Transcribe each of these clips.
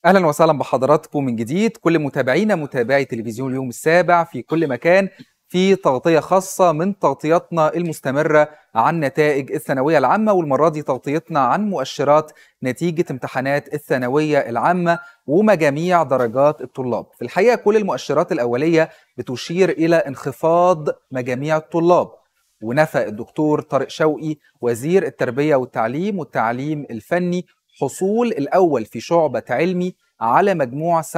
اهلا وسهلا بحضراتكم من جديد كل متابعينا متابعي تلفزيون اليوم السابع في كل مكان في تغطيه خاصه من تغطياتنا المستمره عن نتائج الثانويه العامه والمره دي تغطيتنا عن مؤشرات نتيجه امتحانات الثانويه العامه ومجاميع درجات الطلاب في الحقيقه كل المؤشرات الاوليه بتشير الى انخفاض مجاميع الطلاب ونفى الدكتور طارق شوقي وزير التربيه والتعليم والتعليم الفني حصول الأول في شعبة علمي على مجموع 97%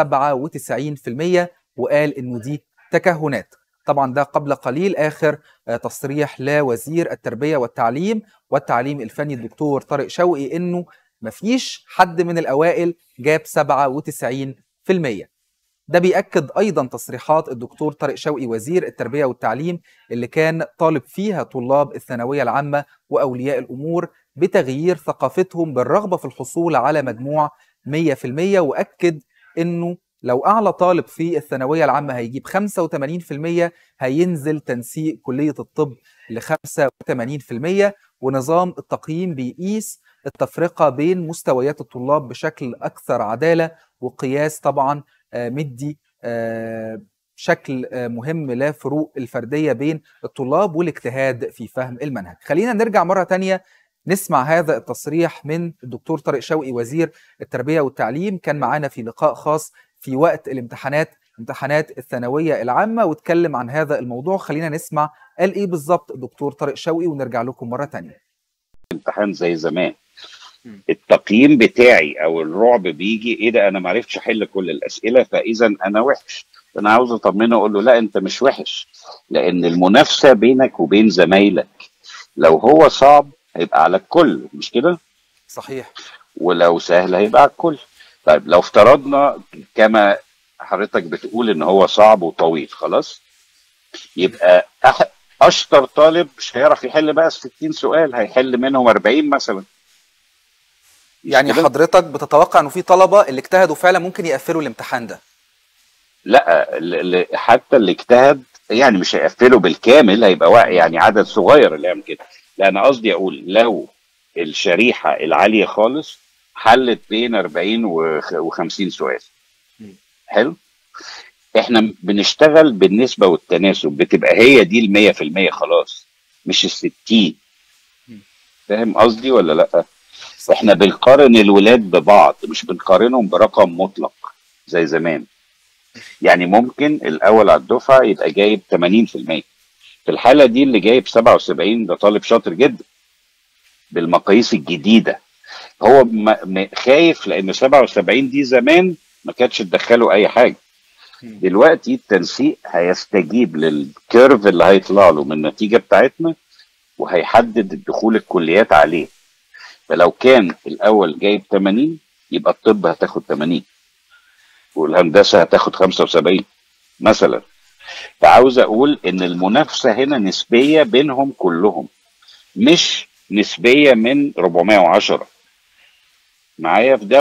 وقال إنه دي تكهنات طبعا ده قبل قليل آخر تصريح لوزير التربية والتعليم والتعليم الفني الدكتور طارق شوقي إنه مفيش حد من الأوائل جاب 97% ده بيأكد أيضا تصريحات الدكتور طارق شوقي وزير التربية والتعليم اللي كان طالب فيها طلاب الثانوية العامة وأولياء الأمور بتغيير ثقافتهم بالرغبة في الحصول على مجموع 100% وأكد أنه لو أعلى طالب في الثانوية العامة هيجيب 85% هينزل تنسيق كلية الطب ل 85% ونظام التقييم بيقيس التفرقة بين مستويات الطلاب بشكل أكثر عدالة وقياس طبعا مدي شكل مهم لفروق الفردية بين الطلاب والاجتهاد في فهم المنهج خلينا نرجع مرة تانية نسمع هذا التصريح من الدكتور طارق شوقي وزير التربية والتعليم كان معانا في لقاء خاص في وقت الامتحانات امتحانات الثانوية العامة واتكلم عن هذا الموضوع خلينا نسمع قال ايه بالظبط الدكتور طارق شوقي ونرجع لكم مرة تانية امتحان زي زمان التقييم بتاعي او الرعب بيجي ايه ده انا ما عرفتش احل كل الاسئله فاذا انا وحش انا عاوز اطمنه اقول له لا انت مش وحش لان المنافسه بينك وبين زمايلك لو هو صعب هيبقى على الكل مش كده صحيح ولو سهل هيبقى على الكل طيب لو افترضنا كما حضرتك بتقول ان هو صعب وطويل خلاص يبقى أح... اشطر طالب مش هيعرف يحل بقى 60 سؤال هيحل منهم 40 مثلا يعني كده؟ حضرتك بتتوقع انه في طلبه اللي اجتهدوا فعلا ممكن يقفلوا الامتحان ده لا حتى اللي اجتهد يعني مش هيقفله بالكامل هيبقى يعني عدد صغير اللي يعمل كده لا انا قصدي اقول لو الشريحه العاليه خالص حلت بين 40 و50 سؤال حلو احنا بنشتغل بالنسبه والتناسب بتبقى هي دي ال 100% خلاص مش ال 60 فاهم قصدي ولا لا احنا بنقارن الولاد ببعض مش بنقارنهم برقم مطلق زي زمان يعني ممكن الاول على الدفعه يبقى جايب 80% في الحالة دي اللي جايب 77 ده طالب شاطر جدا بالمقاييس الجديدة هو م... خايف لأن 77 دي زمان ما كانتش تدخله أي حاجة دلوقتي التنسيق هيستجيب للكيرف اللي هيطلع له من النتيجة بتاعتنا وهيحدد الدخول الكليات عليه فلو كان الأول جايب 80 يبقى الطب هتاخد 80 والهندسة هتاخد 75 مثلا فعاوز اقول ان المنافسه هنا نسبيه بينهم كلهم مش نسبيه من 410 معايا في ده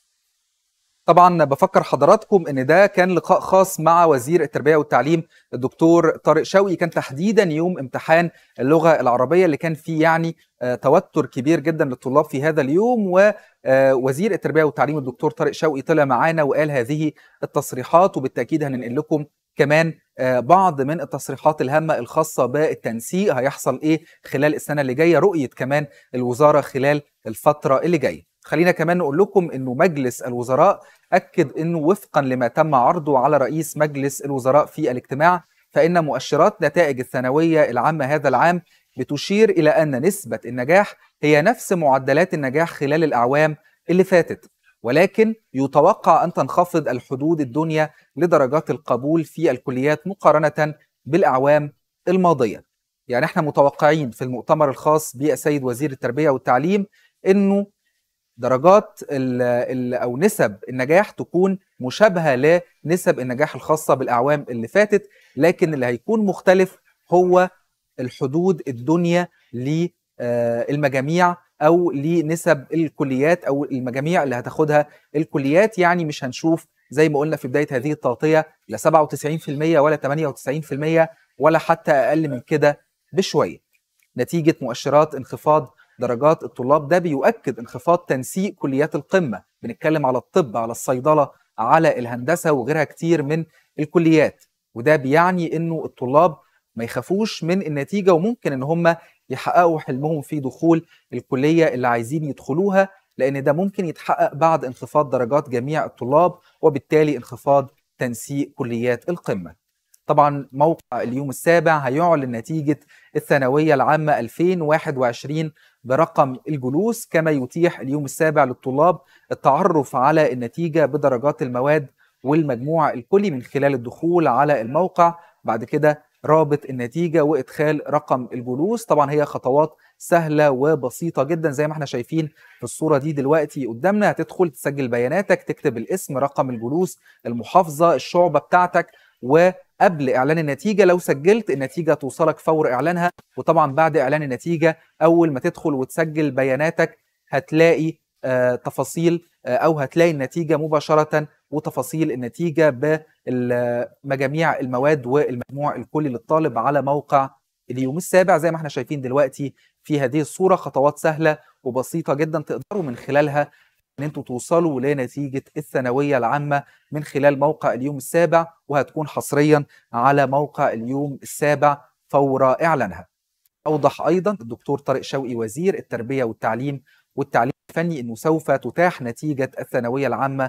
طبعا بفكر حضراتكم ان ده كان لقاء خاص مع وزير التربيه والتعليم الدكتور طارق شوقي كان تحديدا يوم امتحان اللغه العربيه اللي كان فيه يعني توتر كبير جدا للطلاب في هذا اليوم ووزير التربيه والتعليم الدكتور طارق شوقي طلع معانا وقال هذه التصريحات وبالتاكيد هننقل لكم كمان بعض من التصريحات الهامة الخاصة بالتنسيق هيحصل إيه خلال السنة اللي جاية رؤية كمان الوزارة خلال الفترة اللي جاية خلينا كمان نقول لكم أنه مجلس الوزراء أكد أنه وفقا لما تم عرضه على رئيس مجلس الوزراء في الاجتماع فإن مؤشرات نتائج الثانوية العامة هذا العام بتشير إلى أن نسبة النجاح هي نفس معدلات النجاح خلال الأعوام اللي فاتت ولكن يتوقع أن تنخفض الحدود الدنيا لدرجات القبول في الكليات مقارنة بالأعوام الماضية يعني احنا متوقعين في المؤتمر الخاص بالسيد وزير التربية والتعليم أنه درجات ال ال أو نسب النجاح تكون مشابهة لنسب النجاح الخاصة بالأعوام اللي فاتت لكن اللي هيكون مختلف هو الحدود الدنيا للمجاميع او لنسب الكليات او المجاميع اللي هتاخدها الكليات يعني مش هنشوف زي ما قلنا في بدايه هذه التغطيه لا 97% ولا 98% ولا حتى اقل من كده بشويه. نتيجه مؤشرات انخفاض درجات الطلاب ده بيؤكد انخفاض تنسيق كليات القمه بنتكلم على الطب على الصيدله على الهندسه وغيرها كتير من الكليات وده بيعني انه الطلاب ما يخافوش من النتيجه وممكن ان هم يحققوا حلمهم في دخول الكليه اللي عايزين يدخلوها لان ده ممكن يتحقق بعد انخفاض درجات جميع الطلاب وبالتالي انخفاض تنسيق كليات القمه. طبعا موقع اليوم السابع هيعلن نتيجه الثانويه العامه 2021 برقم الجلوس كما يتيح اليوم السابع للطلاب التعرف على النتيجه بدرجات المواد والمجموع الكلي من خلال الدخول على الموقع بعد كده رابط النتيجه وادخال رقم الجلوس طبعا هي خطوات سهله وبسيطه جدا زي ما احنا شايفين في الصوره دي دلوقتي قدامنا هتدخل تسجل بياناتك تكتب الاسم رقم الجلوس المحافظه الشعبه بتاعتك وقبل اعلان النتيجه لو سجلت النتيجه توصلك فور اعلانها وطبعا بعد اعلان النتيجه اول ما تدخل وتسجل بياناتك هتلاقي آه تفاصيل آه او هتلاقي النتيجه مباشره وتفاصيل النتيجه بمجاميع المواد والمجموع الكلي للطالب على موقع اليوم السابع زي ما احنا شايفين دلوقتي في هذه الصوره خطوات سهله وبسيطه جدا تقدروا من خلالها ان انتوا توصلوا لنتيجه الثانويه العامه من خلال موقع اليوم السابع وهتكون حصريا على موقع اليوم السابع فور اعلانها. اوضح ايضا الدكتور طارق شوقي وزير التربيه والتعليم والتعليم الفني انه سوف تتاح نتيجه الثانويه العامه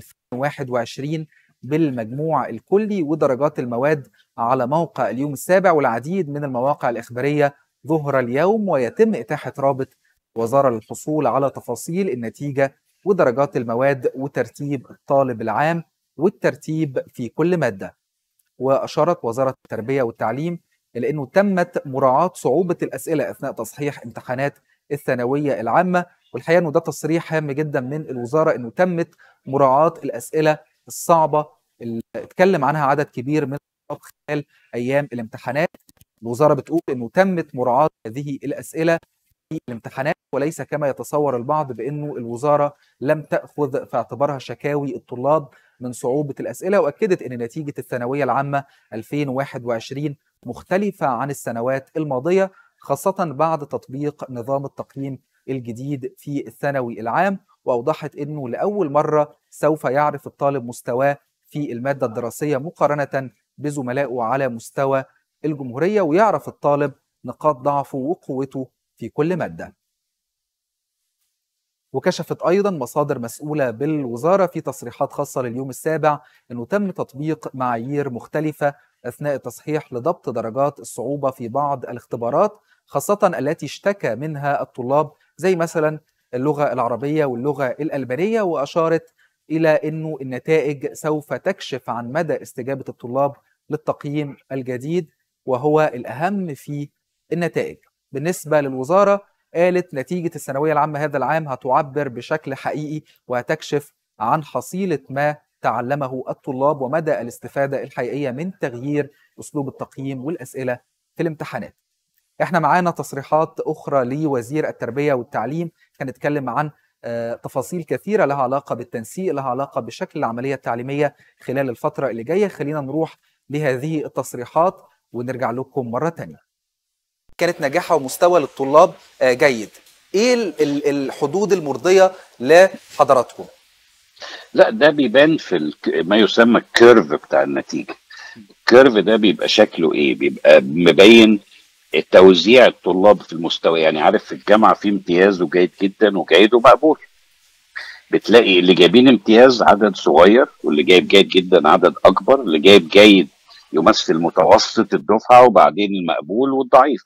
2021 بالمجموع الكلي ودرجات المواد على موقع اليوم السابع والعديد من المواقع الاخباريه ظهر اليوم ويتم اتاحه رابط وزاره للحصول على تفاصيل النتيجه ودرجات المواد وترتيب الطالب العام والترتيب في كل ماده. واشارت وزاره التربيه والتعليم الى انه تمت مراعاه صعوبه الاسئله اثناء تصحيح امتحانات الثانويه العامه والحقيقه انه ده تصريح هام جدا من الوزاره انه تمت مراعاه الاسئله الصعبه اللي اتكلم عنها عدد كبير من خلال ايام الامتحانات الوزاره بتقول انه تمت مراعاه هذه الاسئله في الامتحانات وليس كما يتصور البعض بانه الوزاره لم تاخذ في اعتبارها شكاوي الطلاب من صعوبه الاسئله واكدت ان نتيجه الثانويه العامه 2021 مختلفه عن السنوات الماضيه خاصه بعد تطبيق نظام التقييم الجديد في الثانوي العام واوضحت انه لاول مره سوف يعرف الطالب مستواه في الماده الدراسيه مقارنه بزملائه على مستوى الجمهوريه ويعرف الطالب نقاط ضعفه وقوته في كل ماده. وكشفت ايضا مصادر مسؤوله بالوزاره في تصريحات خاصه لليوم السابع انه تم تطبيق معايير مختلفه اثناء التصحيح لضبط درجات الصعوبه في بعض الاختبارات خاصه التي اشتكى منها الطلاب زي مثلا اللغه العربيه واللغه الالبانيه واشارت الى انه النتائج سوف تكشف عن مدى استجابه الطلاب للتقييم الجديد وهو الاهم في النتائج. بالنسبه للوزاره قالت نتيجه الثانويه العامه هذا العام هتعبر بشكل حقيقي وهتكشف عن حصيله ما تعلمه الطلاب ومدى الاستفاده الحقيقيه من تغيير اسلوب التقييم والاسئله في الامتحانات. احنا معانا تصريحات اخرى لوزير التربيه والتعليم كان اتكلم عن تفاصيل كثيره لها علاقه بالتنسيق لها علاقه بشكل العمليه التعليميه خلال الفتره اللي جايه خلينا نروح لهذه التصريحات ونرجع لكم مره ثانيه كانت نجاحها ومستوى للطلاب جيد ايه الحدود المرضيه لحضراتكم لا ده بيبان في ما يسمى الكيرف بتاع النتيجه الكيرف ده بيبقى شكله ايه بيبقى مبين توزيع الطلاب في المستوى يعني عارف في الجامعه في امتياز وجيد جدا وجيد ومقبول بتلاقي اللي جايبين امتياز عدد صغير واللي جايب جيد جدا عدد اكبر اللي جايب جيد يمثل متوسط الدفعه وبعدين المقبول والضعيف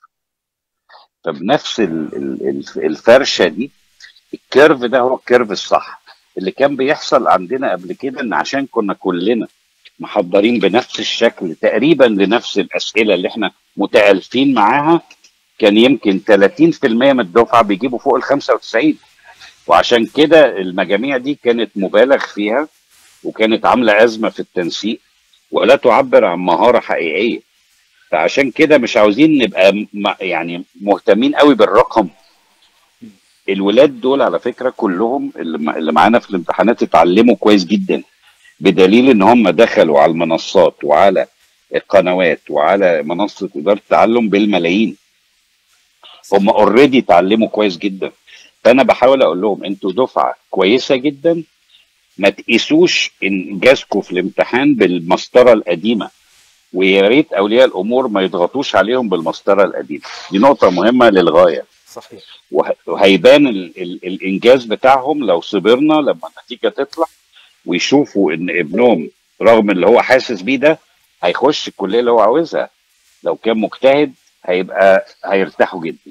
فبنفس الفرشه دي الكيرف ده هو الكيرف الصح اللي كان بيحصل عندنا قبل كده ان عشان كنا كلنا محضرين بنفس الشكل تقريبا لنفس الاسئله اللي احنا متالفين معاها كان يمكن 30% من الدفعه بيجيبوا فوق ال 95 وعشان كده المجاميع دي كانت مبالغ فيها وكانت عامله ازمه في التنسيق ولا تعبر عن مهاره حقيقيه فعشان كده مش عاوزين نبقى يعني مهتمين قوي بالرقم الولاد دول على فكره كلهم اللي معانا في الامتحانات اتعلموا كويس جدا بدليل ان هم دخلوا على المنصات وعلى القنوات وعلى منصه اداره التعلم بالملايين هم اوريدي اتعلموا كويس جدا فانا بحاول اقول لهم انتوا دفعه كويسه جدا ما تقيسوش انجازكم في الامتحان بالمسطره القديمه ويا ريت اولياء الامور ما يضغطوش عليهم بالمسطره القديمه دي نقطه مهمه للغايه صحيح وه- وهيبان ال ال الانجاز بتاعهم لو صبرنا لما النتيجه تطلع ويشوفوا ان ابنهم رغم اللي هو حاسس بيه ده هيخش الكليه اللي هو عاوزها لو كان مجتهد هيبقى هيرتاحوا جدا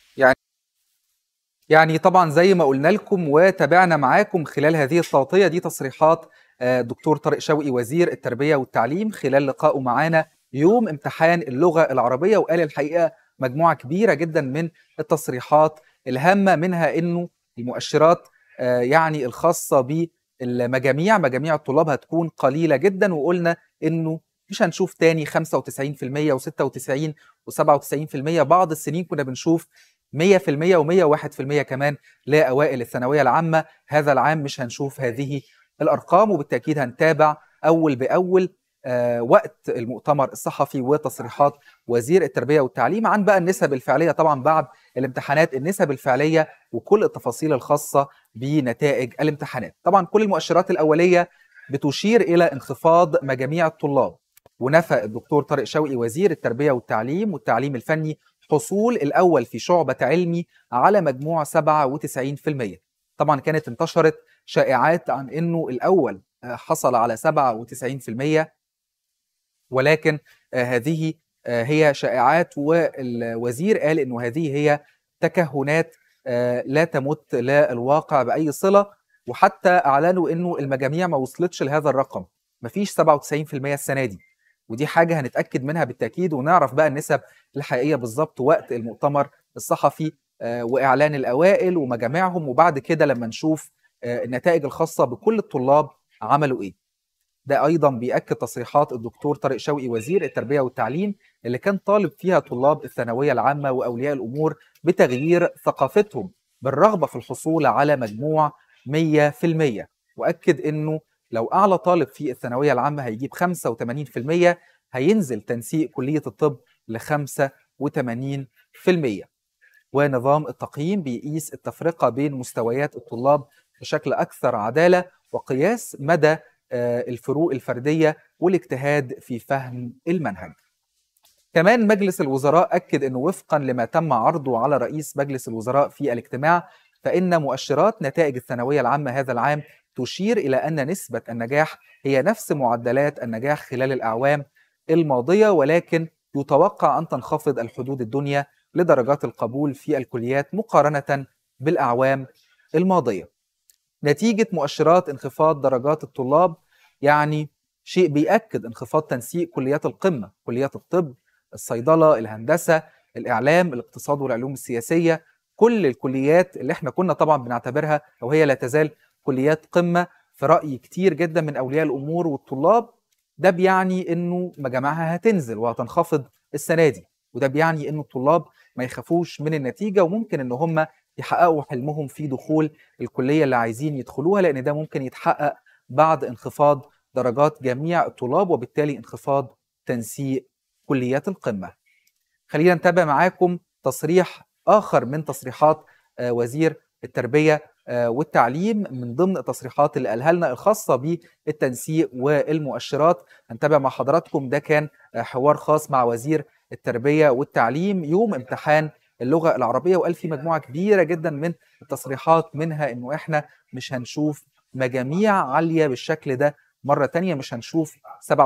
يعني طبعا زي ما قلنا لكم وتابعنا معاكم خلال هذه التغطية دي تصريحات آه، دكتور طارق شوقي وزير التربية والتعليم خلال لقائه معانا يوم امتحان اللغة العربية وقال الحقيقة مجموعة كبيرة جدا من التصريحات الهامة منها انه المؤشرات آه، يعني الخاصة بالمجاميع مجاميع الطلاب هتكون قليلة جدا وقلنا انه مش هنشوف تاني 95% و96 و97% بعض السنين كنا بنشوف 100% و101% كمان لأوائل الثانوية العامة هذا العام مش هنشوف هذه الأرقام وبالتأكيد هنتابع أول بأول آه، وقت المؤتمر الصحفي وتصريحات وزير التربية والتعليم عن بقى النسب الفعلية طبعا بعد الامتحانات النسب الفعلية وكل التفاصيل الخاصة بنتائج الامتحانات طبعا كل المؤشرات الأولية بتشير إلى انخفاض مجاميع الطلاب ونفى الدكتور طارق شوقي وزير التربية والتعليم والتعليم الفني حصول الأول في شعبة علمي على مجموع 97% طبعا كانت انتشرت شائعات عن أنه الأول آه، حصل على 97% ولكن آه، هذه آه، هي شائعات والوزير قال أنه هذه هي تكهنات آه، لا تمت للواقع بأي صلة وحتى أعلنوا أنه المجاميع ما وصلتش لهذا الرقم مفيش 97% السنة دي ودي حاجة هنتأكد منها بالتأكيد ونعرف بقى النسب الحقيقية بالظبط وقت المؤتمر الصحفي آه، وإعلان الأوائل ومجامعهم وبعد كده لما نشوف آه، النتائج الخاصة بكل الطلاب عملوا إيه ده أيضا بيأكد تصريحات الدكتور طارق شوقي وزير التربية والتعليم اللي كان طالب فيها طلاب الثانوية العامة وأولياء الأمور بتغيير ثقافتهم بالرغبة في الحصول على مجموع 100% وأكد إنه لو أعلى طالب في الثانوية العامة هيجيب 85% هينزل تنسيق كلية الطب ل 85% ونظام التقييم بيقيس التفرقة بين مستويات الطلاب بشكل أكثر عدالة وقياس مدى آه، الفروق الفردية والاجتهاد في فهم المنهج كمان مجلس الوزراء أكد أنه وفقا لما تم عرضه على رئيس مجلس الوزراء في الاجتماع فإن مؤشرات نتائج الثانوية العامة هذا العام تشير إلى أن نسبة النجاح هي نفس معدلات النجاح خلال الأعوام الماضية ولكن يتوقع أن تنخفض الحدود الدنيا لدرجات القبول في الكليات مقارنة بالأعوام الماضية نتيجة مؤشرات انخفاض درجات الطلاب يعني شيء بيأكد انخفاض تنسيق كليات القمة كليات الطب الصيدلة الهندسة الإعلام الاقتصاد والعلوم السياسية كل الكليات اللي احنا كنا طبعا بنعتبرها أو هي لا تزال كليات قمة في رأي كتير جدا من أولياء الأمور والطلاب ده بيعني إنه مجامعها هتنزل وهتنخفض السنة دي وده بيعني إنه الطلاب ما يخافوش من النتيجة وممكن إن هم يحققوا حلمهم في دخول الكلية اللي عايزين يدخلوها لأن ده ممكن يتحقق بعد انخفاض درجات جميع الطلاب وبالتالي انخفاض تنسيق كليات القمة خلينا نتابع معاكم تصريح آخر من تصريحات آه، وزير التربية آه، والتعليم من ضمن التصريحات اللي قالها لنا الخاصة بالتنسيق والمؤشرات هنتابع مع حضراتكم ده كان آه، حوار خاص مع وزير التربية والتعليم يوم امتحان اللغة العربية وقال في مجموعة كبيرة جدا من التصريحات منها انه احنا مش هنشوف مجاميع عالية بالشكل ده مرة تانية مش هنشوف 97%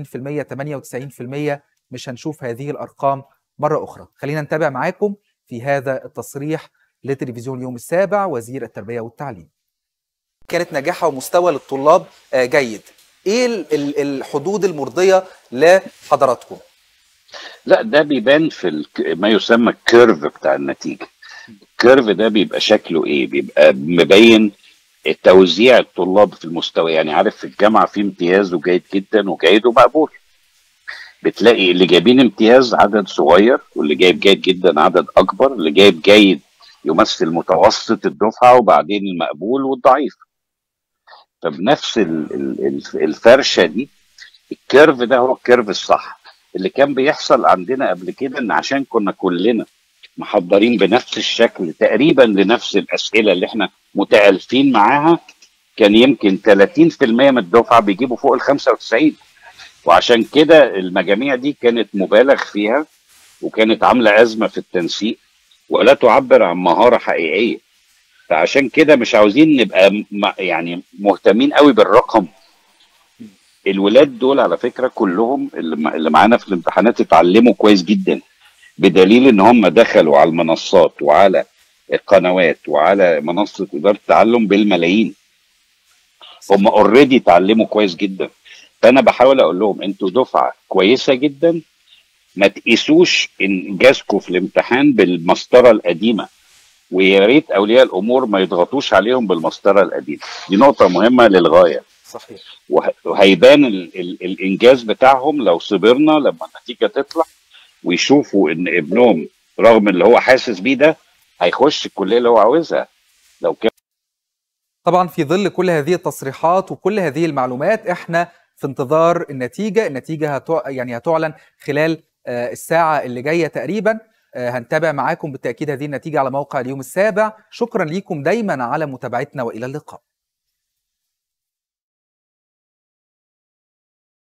98% مش هنشوف هذه الأرقام مرة أخرى خلينا نتابع معاكم في هذا التصريح لتلفزيون يوم السابع وزير التربية والتعليم كانت نجاحها ومستوى للطلاب آه، جيد ايه ال- ال- الحدود المرضية لحضراتكم لا ده بيبان في الك- ما يسمى الكيرف بتاع النتيجه الكيرف ده بيبقى شكله ايه بيبقى مبين توزيع الطلاب في المستوى يعني عارف في الجامعه في امتياز وجيد جدا وجيد ومقبول بتلاقي اللي جايبين امتياز عدد صغير واللي جايب جيد جدا عدد اكبر اللي جايب جيد يمثل متوسط الدفعه وبعدين المقبول والضعيف فبنفس ال- ال- ال- الفرشه دي الكيرف ده هو الكيرف الصح اللي كان بيحصل عندنا قبل كده ان عشان كنا كلنا محضرين بنفس الشكل تقريبا لنفس الاسئله اللي احنا متالفين معاها كان يمكن 30% من الدفعه بيجيبوا فوق ال 95 وعشان كده المجاميع دي كانت مبالغ فيها وكانت عامله ازمه في التنسيق ولا تعبر عن مهاره حقيقيه فعشان كده مش عاوزين نبقى م- يعني مهتمين قوي بالرقم الولاد دول على فكره كلهم اللي م- اللي معانا في الامتحانات اتعلموا كويس جدا بدليل ان هم دخلوا على المنصات وعلى القنوات وعلى منصه اداره التعلم بالملايين هم اوريدي اتعلموا كويس جدا فانا بحاول اقول لهم انتوا دفعه كويسه جدا ما تقيسوش انجازكم في الامتحان بالمسطره القديمه ويا ريت اولياء الامور ما يضغطوش عليهم بالمسطره القديمه دي نقطه مهمه للغايه صحيح وه- وهيبان ال ال الانجاز بتاعهم لو صبرنا لما النتيجه تطلع ويشوفوا ان ابنهم رغم اللي هو حاسس بيه ده هيخش الكليه اللي هو عاوزها لو كان طبعا في ظل كل هذه التصريحات وكل هذه المعلومات احنا في انتظار النتيجة النتيجة هتع... يعني هتعلن خلال آه، الساعة اللي جاية تقريبا آه، هنتابع معاكم بالتأكيد هذه النتيجة على موقع اليوم السابع شكرا ليكم دايما على متابعتنا وإلى اللقاء